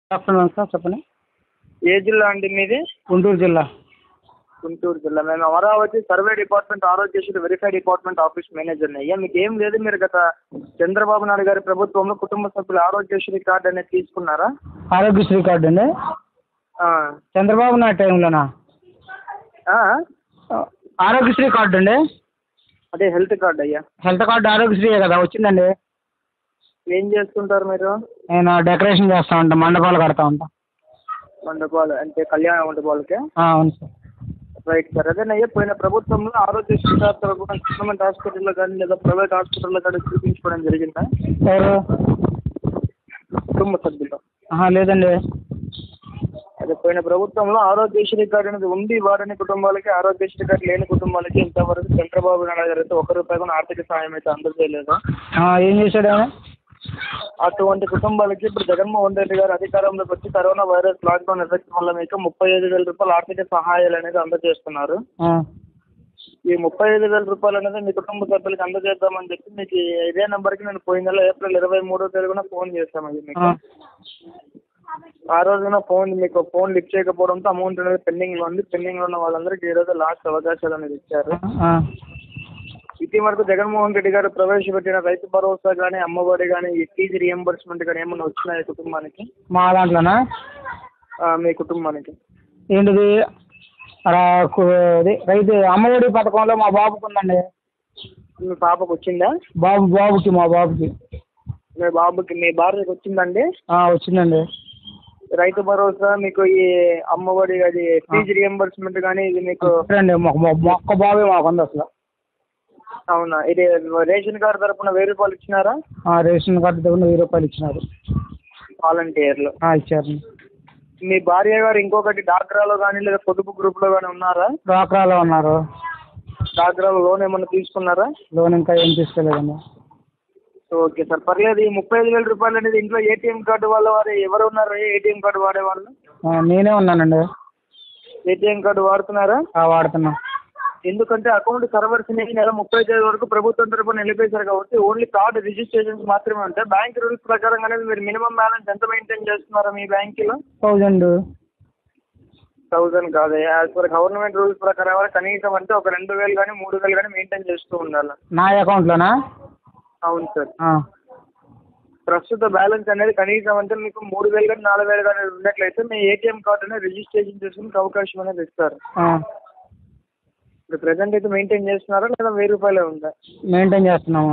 Afternoon sir చెప్పండి ఏ జిల్లా అండి మీది గుంటూరు జిల్లా గుంటూరు జిల్లా మేము Amaravati survey department Aarogyasri verify department office మేనేజర్ని అయ్యా మీకు ఏం లేదు మీరు గత చంద్రబాబు నాయుడు గారి ప్రభుత్వంలో కుటుంబ సభ్యుల ఆరోగ్యశ్రీ కార్డు అనేది తీసుకున్నారా ఆరోగ్యశ్రీ కార్డు అండి ఆ. చంద్రబాబు నాయుడు టైంలోనా ఆ? ఆరోగ్యశ్రీ కార్డు అండి అదే హెల్త్ కార్డు అయ్యా హెల్త్ కార్డు ఆరోగ్యశ్రీ కదా వచ్చిందండి ఏం చేస్తుంటారు మీరు నేను డెకరేషన్ చేస్తా ఉంటా మండపాలు కడతా ఉంటా మండపాలు అంటే కళ్యాణ మండపాలకే ఆ, అవును సార్ రైట్ సార్ అదేనయ్యా పోయిన ప్రభుత్వంలో ఆరోగ్యశ్రీ కార్డు తరపున గవర్నమెంట్ హాస్పిటల్లో కానీ లేదా ప్రైవేట్ హాస్పిటల్లో కానీ చూపించుకోవడం జరిగిందా ఎవరు కుటుంబ సభ్యులు ఆహా, లేదండి అదే పోయిన ప్రభుత్వంలో ఆరోగ్యశ్రీ కార్డు అనేది ఉండి వాడని కుటుంబాలకి ఆరోగ్యశ్రీ కార్డు లేని కుటుంబాలకి ఇంతవరకు చంద్రబాబు నాయుడు గారు అయితే ఒక్క రూపాయి కూడా ఆర్థిక సాయం అయితే అందజేయలేదు ఆ, ఏం చేశాడు ఆయన అటువంటి కుటుంబాలకి ఇప్పుడు జగన్మోహన్ రెడ్డి గారు అధికారంలోకి వచ్చి కరోనా వైరస్ లాక్డౌన్ ఎఫెక్ట్ వల్ల మీకు ముప్పై ఐదు వేల రూపాయల ఆర్థిక సహాయాలు అనేది అందజేస్తున్నారు ఆ, ఈ ముప్పై ఐదు వేల రూపాయలు అనేది మీ కుటుంబ సభ్యులకి అందజేద్దామని చెప్పి మీకు ఇదే నెంబర్కి నేను పోయిన నెల ఏప్రిల్ ఇరవై మూడో తేదీన ఫోన్ చేశామండి మీకు ఆ, ఆ రోజున ఫోన్ మీకు ఫోన్ లిఫ్ట్ చేయకపోవడంతో అమౌంట్ అనేది పెండింగ్లో ఉంది పెండింగ్లో ఉన్న వాళ్ళందరికీ ఈ రోజు లాస్ట్ అవకాశాలు అనేది ఇచ్చారు ఆ, ఇటీవరకు జగన్మోహన్ రెడ్డి గారు ప్రవేశపెట్టిన రైతు భరోసా కానీ అమ్మఒడి కానీ ఈ ఫీజు రియంబర్స్మెంట్ కానీ ఏమైనా వచ్చినాయి కుటుంబానికి మా దాంట్లోనా ఆ, మీ కుటుంబానికి ఏంటిది రా- కు- ఇది రైతు అమ్మఒడి పథకంలో మా బాబుకి ఉందండి మీ పాపకు వచ్చిందా బాబు బాబుకి మా బాబుకి మీ బాబుకి మీ భార్యకి వచ్చిందండి ఆ, వచ్చిందండి రైతు భరోసా మీకు ఈ అమ్మఒడి అది ఫీజు రియంబర్స్మెంట్ కానీ ఇది మీకు రండి మా మా- మా ఒక్క బాబే మాకు ఉంది అసలు అవునా ఇది రేషన్ కార్డు తరపున వెయ్యి రూపాయలు ఇచ్చినారా ఆ, రేషన్ కార్డు దగ్గర వెయ్యి రూపాయలు ఇచ్చినారు వాలంటీర్లు ఆ, ఇచ్చారు మీ భార్య గారు ఇంకొకటి డాక్రాలో కానీ లేదా పొదుపు గ్రూప్లో కానీ ఉన్నారా డ్వాక్రాలో ఉన్నారు డాక్రాలో లోన్ ఏమన్నా తీసుకున్నారా లోన్ ఇంకా ఏం తీసుకోలేదండి ఓకే సార్ పర్లేదు ఈ ముప్పై ఐదు వేల రూపాయలు అనేది ఇంట్లో ఏటీఎం కార్డు వాళ్ళ వారు ఎవరు ఉన్నారు ఏటీఎం కార్డు వాడేవాళ్ళు ఆ, నేనే ఉన్నానండి ఏటీఎం కార్డు వాడుతున్నారా ఆ, వాడుతున్నా ఎందుకంటే అకౌంట్ సర్వర్స్ ఈ నెల ముప్పై తేదీ వరకు ప్రభుత్వం తరపున నిలిపేశారు కాబట్టి ఓన్లీ కార్డు రిజిస్ట్రేషన్స్ మాత్రమే ఉంటాయి బ్యాంక్ రూల్స్ ప్రకారం అనేది మీరు మినిమం బ్యాలెన్స్ ఎంత మెయింటైన్ చేస్తున్నారా మీ బ్యాంకులో థౌజండ్ థౌసండ్ కాదు యాజ్ పర్ గవర్నమెంట్ రూల్స్ ప్రకారం ఎవరు కనీసం అంటే ఒక రెండు వేలు కానీ మూడు వేలు కానీ మెయింటైన్ చేస్తూ ఉండాలి నా అకౌంట్లోనా అవును సార్ ఆ, ప్రస్తుత బ్యాలెన్స్ అనేది కనీసం అంటే మీకు మూడు వేలు కానీ నాలుగు వేలు కానీ ఉన్నట్లయితే మీ ఏటీఎం కార్డు అనేది రిజిస్ట్రేషన్ చేసుకునే అవకాశం అనేది ఇస్తారు ఆ, ఇప్పుడు ప్రజెంట్ అయితే మెయింటైన్ చేస్తున్నారా లేదా వెయ్యి రూపాయలే ఉందా మెయింటైన్ చేస్తున్నాము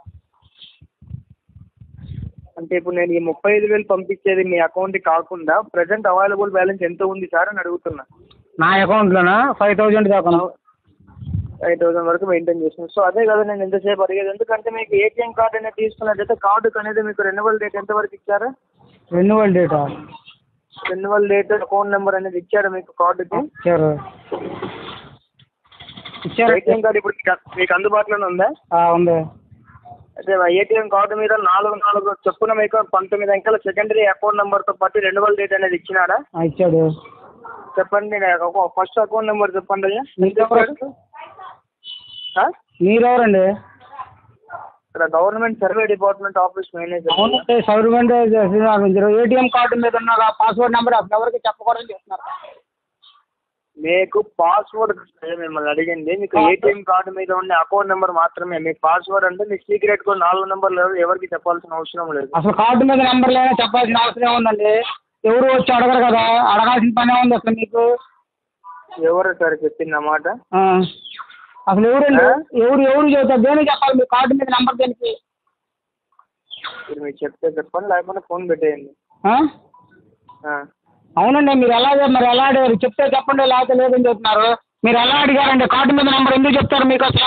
అంటే ఇప్పుడు నేను ఈ ముప్పై ఐదు వేలు పంపించేది మీ అకౌంట్కి కాకుండా ప్రజెంట్ అవైలబుల్ బ్యాలెన్స్ ఎంత ఉంది సార్ అని అడుగుతున్నా నా అకౌంట్లోనా ఫైవ్ థౌజండ్ దాకా ఉంది. ఫైవ్ థౌసండ్ వరకు మెయింటైన్ చేస్తున్నాను సో అదే కదా నేను ఎంతసేపు అడిగేది ఎందుకంటే మీకు ఏటీఎం కార్డు అనేది తీసుకున్నట్టయితే కార్డుకి అనేది మీకు రెన్యువల్ డేట్ ఎంత వరకు ఇచ్చారా renewal data renewal date account number అనేది ఇచ్చారా మీకు కార్డుకి ఇచ్చారు ఇచ్చారు ఏటీఎం కార్డు ఇప్పుడు మీకు- మీకు అందుబాటులోనే ఉందా ఆ, ఉంది అదే ఏటీఎం కార్డు మీద నాలుగు నాలుగు చొప్పున మీకు పంతొమ్మిది అంకెల సెకండరీ అకౌంట్ నెంబర్తో పాటు రెన్యువల్ డేట్ అనేది ఇచ్చినారా ఆ, ఇచ్చాడు చెప్పండి ఫస్ట్ అకౌంట్ నెంబర్ చెప్పండి అయ్యా మీరెవరు ఆ? మీరెవరండి ఇక్కడ government survey department office manager అవునండి సౌరమెంట్ ఏటీఎం కార్డు మీద ఉన్న పాస్వర్డ్ నెంబర్ అసలు ఎవరికి చెప్పకూడదని చెప్తున్నారు మీకు పాస్వర్డ్ మిమ్మల్ని అడిగింది మీకు ఏటీఎం కార్డు మీద ఉన్న అకౌంట్ నెంబర్ మాత్రమే మీకు పాస్వర్డ్ అంటే మీకు సీక్రెట్ కోడ్ నాలుగు నెంబర్లు ఎవరికి చెప్పాల్సిన అవసరం లేదు అసలు కార్డు మీద నెంబర్ లేనా చెప్పాల్సిన అవసరం ఏముందండి ఎవరు వచ్చి అడగరు కదా అడగాల్సిన పనే ఉంది అసలు మీకు ఎవరు సార్ చెప్పింది అన్నమాట ఆ. అసలు ఎవరండి ఆ? ఎవరు ఎవరు చెబుతారు దేనికి చెప్పాలి మీ కార్డు మీద నెంబర్ దేనికి మీరు మీకు చెప్తే చెప్పండి లేకపోతే ఫోన్ పెట్టేయండి ఆ? ఆ. అవునండి మీరు ఎలా మరి ఎలా అడిగారు చెప్తే చెప్పండి లేకపోతే లేదని చెప్తున్నారు మీరు ఎలా అడిగారండి కార్డు మీద నెంబర్ ఎందుకు చెప్తారు మీకు అసలు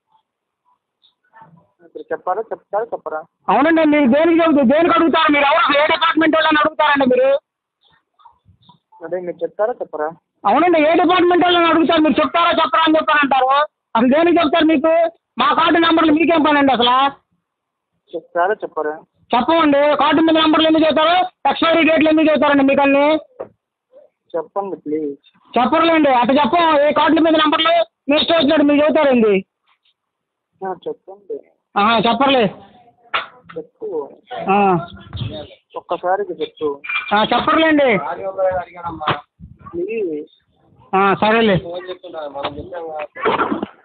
ఇప్పుడు చెప్పారా చెప్తారా చెప్పరా అవునండి మీరు దేనికి చెబుతారు దేనికి అడుగుతారు మీరు ఎవరు ఏ డిపార్ట్మెంట్ వాళ్ళని అడుగుతారండి మీరు అదే మీరు చెప్తారా చెప్పరా అవునండి ఏ డిపార్ట్మెంట్ వాళ్ళని అడుగుతారు మీరు చెప్తారా చెప్పరా అని చెప్పారంటారు అసలు దేనికి చెప్తారు మీకు మా కార్డు నెంబర్లు మీకేం పని అండి అసలు చెప్తారా చెప్పరా చెప్పమండి కార్డు మీద నెంబర్లు ఎందుకు చెప్తారు ఎక్స్పైరీ డేట్లు ఎందుకు చెప్తారండి మీకు అన్ని చెప్పండి ప్లీజ్ చెప్పరులేండి అట్లా చెప్పం ఏ కార్డుల మీద నెంబర్లు మీ ఇష్టం వచ్చినట్టు మీరు చెబుతారండి చెప్పండి ఆహా, చెప్పర్లే చెప్పు ఆ. ఒక్కసారికి చెప్పు ఆ, చెప్పరులేండి ఇది ఆ, సరేలే ఫోన్ చెప్తుంటాను మనం చెప్పాం కదా